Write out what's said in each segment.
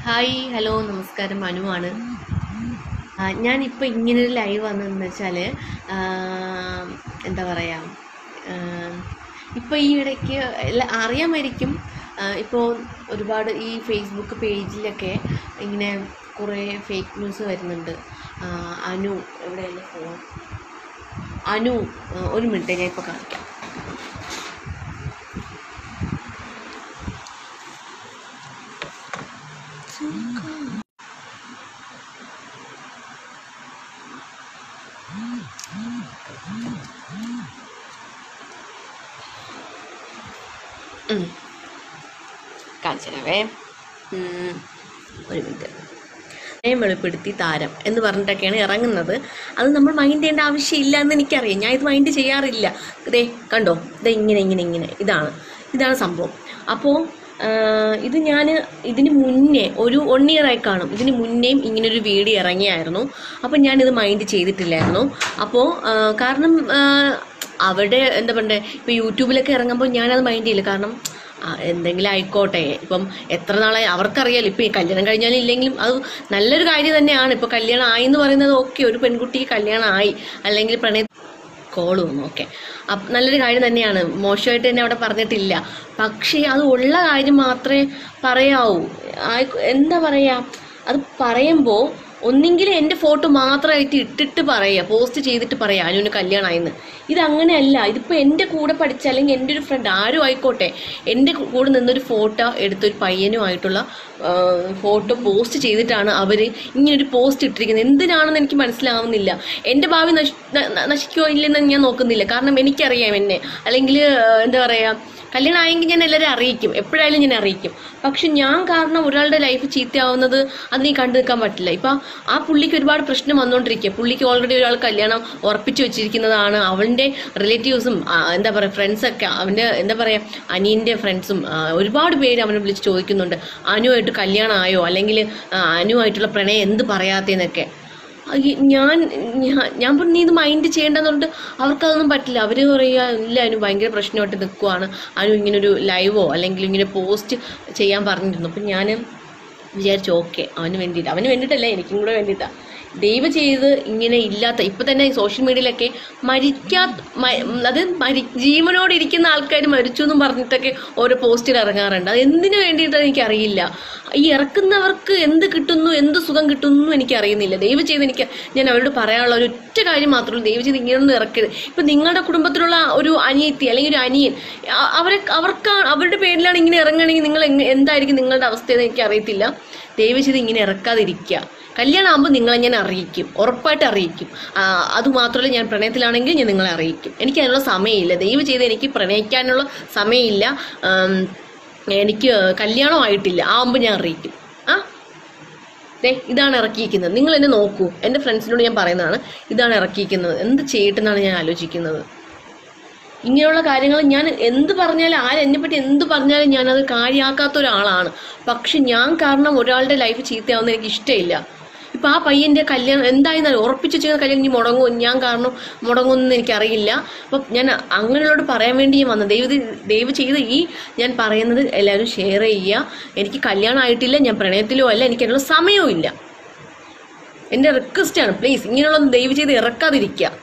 Hi hello നമസ്കാരം മനുവാണ് ആ, ഞാനിപ്പോൾ ഇങ്ങനൊരു ലൈവ് വന്നതെന്ന് വെച്ചാൽ എന്താ പറയുക ഇപ്പോൾ ഈ ഇടയ്ക്ക് എല്ലാ അറിയാമായിരിക്കും ഇപ്പോൾ ഒരുപാട് ഈ ഫേസ്ബുക്ക് പേജിലൊക്കെ ഇങ്ങനെ കുറേ ഫേക്ക് ന്യൂസ് വരുന്നുണ്ട് ആ, അനു എവിടെയല്ലേ ഫോൺ അനു ആ, ഒരു മിനിറ്റ് ഞാൻ ഇപ്പോൾ കാണിക്കാം ഉം. കാണിച്ചു തരാവേ ഉം. ഒരു മിനിറ്റ് ഞാൻ വെളിപ്പെടുത്തി താരം എന്ന് പറഞ്ഞിട്ടൊക്കെയാണ് ഇറങ്ങുന്നത് അത് നമ്മൾ മൈൻഡ് ചെയ്യേണ്ട ആവശ്യമില്ല എന്ന് എനിക്കറിയാം ഞാൻ ഇത് മൈൻഡ് ചെയ്യാറില്ല ദേ കണ്ടോ ദേ ഇങ്ങനെ ഇങ്ങനെ ഇങ്ങനെ ഇതാണ് ഇതാണ് സംഭവം അപ്പോൾ ഇത് ഞാൻ ഇതിന് മുന്നേ ഒരു വൺ ഇയർ ആയി കാണും ഇതിന് മുന്നേയും ഇങ്ങനൊരു വീഡിയോ ഇറങ്ങിയായിരുന്നു അപ്പോൾ ഞാനിത് മൈൻഡ് ചെയ്തിട്ടില്ലായിരുന്നു അപ്പോൾ കാരണം ആ, അവിടെ എന്താ പറയണ്ടേ ഇപ്പോൾ യൂട്യൂബിലൊക്കെ ഇറങ്ങുമ്പോൾ ഞാനത് മൈൻഡ് ചെയ്യില്ല കാരണം ആ, എന്തെങ്കിലും ആയിക്കോട്ടെ ഇപ്പം എത്ര നാളായി അവർക്കറിയാലോ ഇപ്പം ഈ കല്യാണം കഴിഞ്ഞാലും ഇല്ലെങ്കിലും അത് നല്ലൊരു കാര്യം തന്നെയാണ് ഇപ്പോൾ കല്യാണം ആയി എന്ന് പറയുന്നത് ഓക്കെ ഒരു പെൺകുട്ടിക്ക് കല്യാണം ആയി അല്ലെങ്കിൽ പ്രണയ കോൾ വന്നു ഓക്കെ അപ്പം നല്ലൊരു കാര്യം തന്നെയാണ് മോശമായിട്ട് തന്നെ അവിടെ പറഞ്ഞിട്ടില്ല പക്ഷേ അത് ഉള്ള കാര്യം മാത്രമേ പറയാവൂ ആയിക്കോ- എന്താ പറയുക അത് പറയുമ്പോൾ ഒന്നെങ്കിൽ എൻ്റെ ഫോട്ടോ മാത്രമായിട്ട് ഇട്ടിട്ട് പറയുക പോസ്റ്റ് ചെയ്തിട്ട് പറയുക അനുവിന് കല്യാണമായെന്ന് ഇതങ്ങനെയല്ല ഇതിപ്പോൾ എൻ്റെ കൂടെ പഠിച്ച അല്ലെങ്കിൽ എൻ്റെ ഒരു ഫ്രണ്ട് ആരും ആയിക്കോട്ടെ എൻ്റെ കൂടെ നിന്നൊരു ഫോട്ടോ എടുത്തൊരു പയ്യനുമായിട്ടുള്ള ഫോട്ടോ പോസ്റ്റ് ചെയ്തിട്ടാണ് അവർ ഇങ്ങനൊരു പോസ്റ്റ് ഇട്ടിരിക്കുന്നത് എന്തിനാണെന്ന് എനിക്ക് മനസ്സിലാവുന്നില്ല എൻ്റെ ഭാവി നശി ന- ന- നശിക്കുമോ ഇല്ലെന്ന് ഞാൻ നോക്കുന്നില്ല കാരണം എനിക്കറിയാം എന്നെ അല്ലെങ്കിൽ എന്താ പറയുക കല്യാണം ആയെങ്കിൽ ഞാൻ എല്ലാവരും അറിയിക്കും എപ്പോഴായാലും ഞാൻ അറിയിക്കും പക്ഷെ ഞാൻ കാരണം ഒരാളുടെ ലൈഫ് ചീത്തയാവുന്നത് അത് നീ കണ്ടു നിൽക്കാൻ പറ്റില്ല ഇപ്പം ആ പുള്ളിക്ക് ഒരുപാട് പ്രശ്നം വന്നുകൊണ്ടിരിക്കുക പുള്ളിക്ക് ഓൾറെഡി ഒരാൾ കല്യാണം ഉറപ്പിച്ചു വെച്ചിരിക്കുന്നതാണ് അവൻ്റെ റിലേറ്റീവ്സും എന്താ പറയുക ഫ്രണ്ട്സൊക്കെ അവൻ്റെ എന്താ പറയുക അനിയൻ്റെ ഫ്രണ്ട്സും ഒരുപാട് പേര് അവനെ വിളിച്ച് ചോദിക്കുന്നുണ്ട് അനുവായിട്ട് കല്യാണം ആയോ അല്ലെങ്കിൽ അനുവായിട്ടുള്ള പ്രണയം എന്ത് പറയാത്തേന്നൊക്കെ ഈ ഞാൻ ഞാൻ ഞാൻ പറഞ്ഞു നീ ഇത് മൈൻഡ് ചെയ്യേണ്ടെന്ന് പറഞ്ഞിട്ട് അവർക്കതൊന്നും പറ്റില്ല അവർ പറയുക ഇല്ല അതിന് ഭയങ്കര പ്രശ്നമായിട്ട് നിൽക്കുവാണ് അതിന് ഇങ്ങനൊരു ലൈവോ അല്ലെങ്കിൽ ഇങ്ങനെ പോസ്റ്റ് ചെയ്യാൻ പറഞ്ഞിരുന്നു അപ്പം ഞാൻ വിചാരിച്ചു ഓക്കെ അവന് വേണ്ടിയിട്ട് അവന് വേണ്ടിയിട്ടല്ല എനിക്കും കൂടെ വേണ്ടിയിട്ടാണ് ദയവ് ചെയ്ത് ഇങ്ങനെ ഇല്ലാത്ത ഇപ്പം തന്നെ സോഷ്യൽ മീഡിയയിലൊക്കെ മരിക്കാത്ത മ- അത് മരി ജീവനോടെ ഇരിക്കുന്ന ആൾക്കാർ മരിച്ചു എന്നും പറഞ്ഞിട്ടൊക്കെ ഓരോ പോസ്റ്റിൽ ഇറങ്ങാറുണ്ട് അത് എന്തിനു വേണ്ടിയിട്ടാണ് എനിക്കറിയില്ല ഈ ഇറക്കുന്നവർക്ക് എന്ത് കിട്ടുന്നു എന്ത് സുഖം കിട്ടുന്നു എനിക്ക് അറിയുന്നില്ല ദയവ് ചെയ്ത് എനിക്ക് ഞാൻ അവരോട് പറയാനുള്ള ഒരു ഒറ്റ കാര്യം മാത്രമേ ഉള്ളൂ ദയവ് ചെയ്ത് ഇങ്ങനെയൊന്നും ഇറക്കരുത് ഇപ്പം നിങ്ങളുടെ കുടുംബത്തിലുള്ള ഒരു അനിയത്തി അല്ലെങ്കിൽ ഒരു അനിയൻ അ- അവരെ അവർക്ക് അവരുടെ പേരിലാണ് ഇങ്ങനെ ഇറങ്ങുകയാണെങ്കിൽ നിങ്ങൾ എങ്ങ- എന്തായിരിക്കും നിങ്ങളുടെ അവസ്ഥയെന്ന് എനിക്ക് അറിയത്തില്ല ദയവ് ചെയ്ത് ഇങ്ങനെ ഇറക്കാതിരിക്കുക കല്യാണം ആകുമ്പോൾ നിങ്ങളെ ഞാൻ അറിയിക്കും ഉറപ്പായിട്ട് അറിയിക്കും ആ, അതുമാത്രമല്ല ഞാൻ പ്രണയത്തിലാണെങ്കിൽ ഞാൻ നിങ്ങളെ അറിയിക്കും എനിക്ക് അതിനുള്ള സമയമില്ല ദയവ് ചെയ്ത് എനിക്ക് പ്രണയിക്കാനുള്ള സമയമില്ല ആം, എനിക്ക് കല്യാണമായിട്ടില്ല ആകുമ്പോൾ ഞാൻ അറിയിക്കും ആ ദേ ഇതാണ് ഇറക്കിയിരിക്കുന്നത് നിങ്ങൾ എന്നെ നോക്കൂ എൻ്റെ ഫ്രണ്ട്സിനോട് ഞാൻ പറയുന്നതാണ് ഇതാണ് ഇറക്കിയിരിക്കുന്നത് എന്ത് ചെയ്യട്ടെന്നാണ് ഞാൻ ആലോചിക്കുന്നത് ഇങ്ങനെയുള്ള കാര്യങ്ങൾ ഞാൻ എന്ത് പറഞ്ഞാലും ആരെന്നെ പറ്റി എന്ത് പറഞ്ഞാലും ഞാനത് കാര്യമാക്കാത്ത ഒരാളാണ് പക്ഷെ ഞാൻ കാരണം ഒരാളുടെ ലൈഫ് ചീത്തയാവുന്ന എനിക്ക് ഇഷ്ടമില്ല ഇപ്പം ആ പയ്യൻ്റെ കല്യാണം എന്തായിരുന്നാലും ഉറപ്പിച്ച് ചെയ്യുന്ന കല്യാണം ഇനി മുടങ്ങും ഞാൻ കാരണം മുടങ്ങുമെന്ന് എനിക്കറിയില്ല അപ്പം ഞാൻ അങ്ങനെയുള്ളവരോട് പറയാൻ വേണ്ടി ഞാൻ വന്നത് ദൈവ ദയവ് ചെയ്ത് ഈ ഞാൻ പറയുന്നത് എല്ലാവരും ഷെയർ ചെയ്യുക എനിക്ക് കല്യാണം ആയിട്ടില്ല ഞാൻ പ്രണയത്തിലോ അല്ല എനിക്ക് അതിനുള്ള സമയവും ഇല്ല എൻ്റെ റിക്വസ്റ്റാണ് പ്ലീസ് ഇങ്ങനെയുള്ളത് ദയവ് ചെയ്ത് ഇറക്കാതിരിക്കുക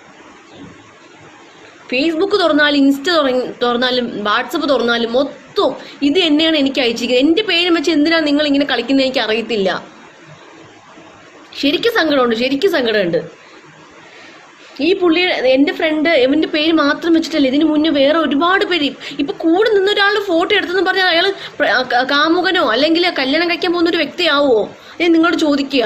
ഫേസ്ബുക്ക് തുറന്നാലും ഇൻസ്റ്റ തുറ- തുറന്നാലും വാട്സപ്പ് തുറന്നാലും മൊത്തം ഇത് തന്നെയാണ് എനിക്ക് അയച്ചിരിക്കുന്നത് എൻ്റെ പേരും വെച്ച് എന്തിനാണ് നിങ്ങൾ ഇങ്ങനെ കളിക്കുന്നത് എനിക്ക് അറിയത്തില്ല ശരിക്കും സങ്കടമുണ്ട് ശരിക്കും സങ്കടമുണ്ട് ഈ പുള്ളി എൻ്റെ ഫ്രണ്ട് ഇവൻ്റെ പേര് മാത്രം വെച്ചിട്ടല്ല ഇതിന് മുന്നേ വേറെ ഒരുപാട് പേര് ഇപ്പൊ കൂടെ നിന്ന് ഒരാളുടെ ഫോട്ടോ എടുത്തെന്ന് പറഞ്ഞാൽ അയാൾ കാമുകനോ അല്ലെങ്കിൽ കല്യാണം കഴിക്കാൻ പോകുന്ന ഒരു വ്യക്തിയാവോ ഞാൻ നിങ്ങളോട് ചോദിക്കുക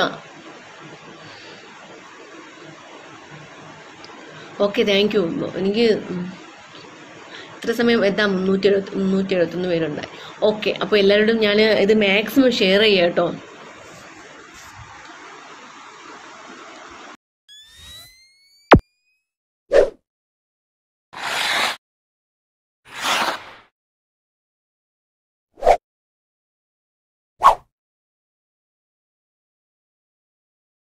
ഓക്കെ താങ്ക് യു എനിക്ക് ഉം, ഇത്ര സമയം എത്താം മുന്നൂറ്റി എഴുപത്തി മുന്നൂറ്റി എഴുപത്തൊന്ന് പേരുണ്ടായി ഓക്കെ അപ്പോൾ എല്ലാവരോടും ഞാൻ ഇത് മാക്സിമം ഷെയർ ചെയ്യാം കേട്ടോ